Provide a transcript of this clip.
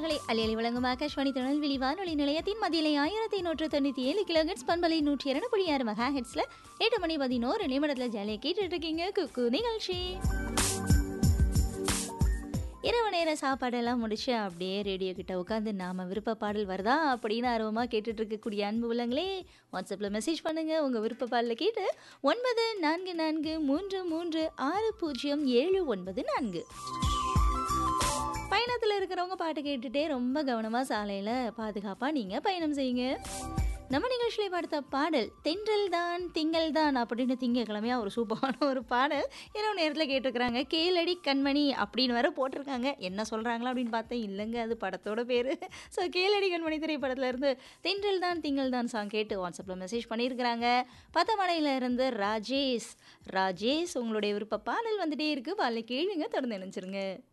நேயர்களை அலையலி வழங்கும் ஆகாஷ்வாணி திருநெல்வேலி வானொலி நிலையத்தின் மதியலை ஆயிரத்தி நூற்று தொண்ணூற்றி ஏழு கிலோஹெட்ஸ் பண்பலை நூற்றி இரண்டு புள்ளி ஆறு மெகா ஹெட்ஸில் எட்டு மணி பதினோரு நிமிடத்தில் ஜாலியாக கேட்டுட்டு இருக்கீங்க குக்கு நிகழ்ச்சி இரவு நேர சாப்பாடெல்லாம் முடிச்சு அப்படியே ரேடியோ கிட்ட உட்காந்து நாம விருப்ப பாடல் வருதா அப்படின்னு ஆர்வமாக கேட்டுட்டு இருக்கக்கூடிய அன்பு உள்ளங்களே வாட்ஸ்அப்பில் மெசேஜ் பண்ணுங்க உங்க விருப்ப பாடலை கேட்டு ஒன்பது நான்கு நான்கு மூன்று மூன்று ஆறு பூஜ்ஜியம் ஏழு ஒன்பது நான்கு பயணத்தில் இருக்கிறவங்க பாட்டு கேட்டுட்டே ரொம்ப கவனமாக சாலையில் பாதுகாப்பாக நீங்கள் பயணம் செய்யுங்க நம்ம நிகழ்ச்சியில் பார்த்த பாடல் தென்றல் தான் திங்கள் தான் அப்படின்னு திங்கக்கிழமையா ஒரு சூப்பரான ஒரு பாடல் இரவு நேரத்தில் கேட்டிருக்கிறாங்க கேளடி கண்மணி அப்படின்னு வேற போட்டிருக்காங்க என்ன சொல்கிறாங்களா அப்படின்னு பார்த்தேன் இல்லைங்க அது படத்தோட பேர் ஸோ கேளடி கண்மணி திரைப்படத்துல இருந்து தென்றல் தான் திங்கள் தான் சாங் கேட்டு வாட்ஸ்அப்பில் மெசேஜ் பண்ணியிருக்கிறாங்க பத்தமடையில இருந்து ராஜேஷ் ராஜேஷ் உங்களுடைய விருப்ப பாடல் வந்துட்டே இருக்கு பாடலை கேளுங்க தொடர்ந்து நினைச்சிருங்க